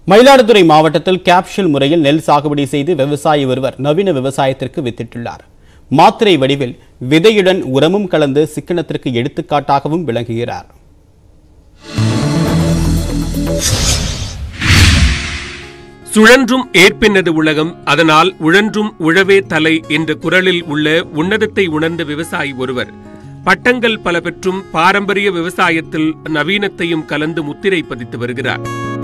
மயிலாடுதுறை மாவட்டத்தில் கேப்சூல் முறையில் நெல் சாகுபடி செய்து விவசாயி ஒருவர் நவீன விவசாயத்திற்கு வித்திட்டுள்ளார் மாத்திரை வடிவில் விதையுடன் உரமும் கலந்து சிக்கனத்திற்கு எடுத்துக்காட்டாகவும் விளங்குகிறார் சுழன்றும் ஏற்பினது உலகம் அதனால் உழன்றும் உழவே தலை என்ற குரலில் உள்ள உன்னதத்தை உணர்ந்த விவசாயி ஒருவர் பட்டங்கள் பல பெற்றும் பாரம்பரிய விவசாயத்தில் நவீனத்தையும் கலந்து முத்திரை பதித்து வருகிறார்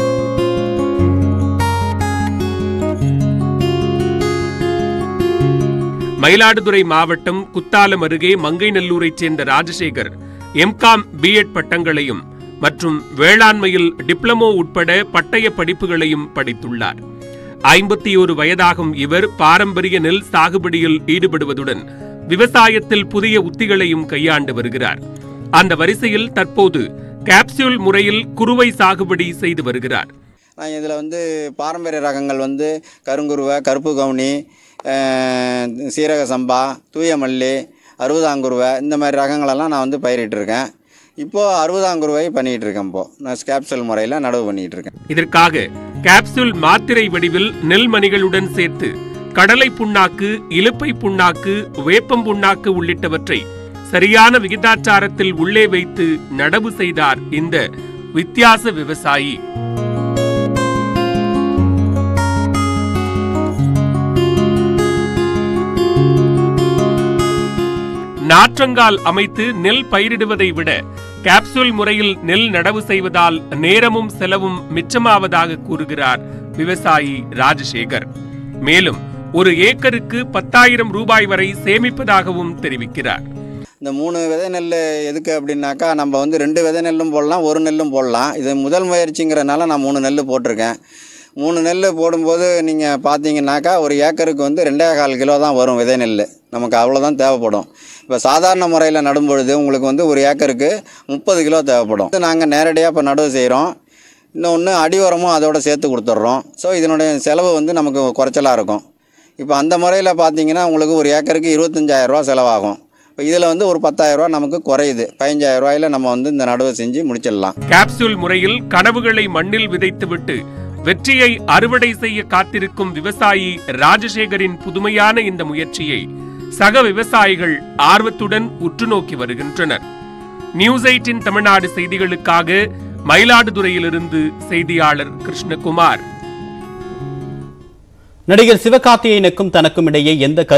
மயிலாடுதுறை மாவட்டம் குத்தாலம் அருகே மங்கைநல்லூரைச் சேர்ந்த ராஜசேகர் எம்காம் பிஎட் பட்டங்களையும் மற்றும் வேளாண்மையில் டிப்ளமோ உட்பட பட்டய படிப்புகளையும் படித்துள்ளார் ஐம்பத்தி ஒரு வயதாகும் இவர் பாரம்பரிய நெல் சாகுபடியில் ஈடுபடுவதுடன் விவசாயத்தில் புதிய உத்திகளையும் கையாண்டு வருகிறார் அந்த வரிசையில் தற்போது கேப்சூல் முறையில் குறுவை சாகுபடி செய்து வருகிறார் நான் இதில் வந்து பாரம்பரிய ரகங்கள் வந்து கருங்குருவை கருப்பு கவுனி அஹ், சீரக சம்பா தூய மல்லி அறுபதாங்குருவை இந்த மாதிரி ரகங்களெல்லாம் நான் வந்து பயிரிட்டிருக்கேன் இப்போது அறுபதாங்குருவை பண்ணிகிட்டு இருக்கேன் இப்போது நான் ஸ்கேப்சல் முறையில் நடவு பண்ணிகிட்டு இருக்கேன் இதற்காக கேப்சூல் மாத்திரை வடிவில் நெல் மணிகளுடன் சேர்த்து கடலை புண்ணாக்கு இலுப்பை புண்ணாக்கு வேப்பம் புண்ணாக்கு உள்ளிட்டவற்றை சரியான விகிதாச்சாரத்தில் உள்ளே வைத்து நடவு செய்தார் இந்த வித்தியாச விவசாயி நாற்றங்கால் அமைத்து நெல் பயிரிடுவதை விட கேப்சூல் முறையில் நெல் நடவு செய்வதால் நேரமும் செலவும் மிச்சமாவதாக கூறுகிறார் விவசாயி ராஜசேகர் மேலும் ஒரு ஏக்கருக்கு பத்தாயிரம் ரூபாய் வரை சேமிப்பதாகவும் தெரிவிக்கிறார் இந்த மூணு விதை நெல் எதுக்கு அப்படின்னாக்கா நம்ம வந்து ரெண்டு விதை நெல்லும் போடலாம் ஒரு நெல்லும் போடலாம் இது முதல் முயற்சிங்கிறனால நான் மூணு நெல் போட்டிருக்கேன் மூணு நெல் போடும்போது நீங்கள் பார்த்தீங்கன்னாக்கா ஒரு ஏக்கருக்கு வந்து ரெண்டே கால் கிலோ தான் வரும் விதை நெல் நமக்கு அவ்வளோதான் தேவைப்படும் இப்போ சாதாரண முறையில் நடும்பொழுது உங்களுக்கு வந்து ஒரு ஏக்கருக்கு முப்பது கிலோ தேவைப்படும் நாங்கள் நேரடியாக இப்போ நடவு செய்கிறோம் இன்னொன்று அடி உரமும் அதோட சேர்த்து கொடுத்துட்றோம் ஸோ இதனுடைய செலவு வந்து நமக்கு குறைச்சலாக இருக்கும் இப்போ அந்த முறையில் பார்த்தீங்கன்னா உங்களுக்கு ஒரு ஏக்கருக்கு இருபத்தஞ்சாயிரரூவா செலவாகும் இப்போ இதில் வந்து ஒரு பத்தாயிரரூவா நமக்கு குறையுது பதினஞ்சாயிரம் ரூபாயில் நம்ம வந்து இந்த நடவு செஞ்சு முடிச்சிடலாம் கேப்சூல் முறையில் கனவுகளை மண்ணில் விதைத்துவிட்டு வெற்றியை அறுவடை செய்ய காத்திருக்கும் விவசாயி ராஜசேகரின் புதுமையான இந்த முயற்சியை சக விவசாயிகள் ஆர்வத்துடன் உற்று நோக்கி வருகின்றனர் நியூஸ் எயிட்டின் தமிழ்நாடு செய்திகளுக்காக மயிலாடுதுறையிலிருந்து செய்தியாளர் கிருஷ்ணகுமார் நடிகர் சிவகார்த்திகேயனுக்கும் தனக்கும் இடையே எந்த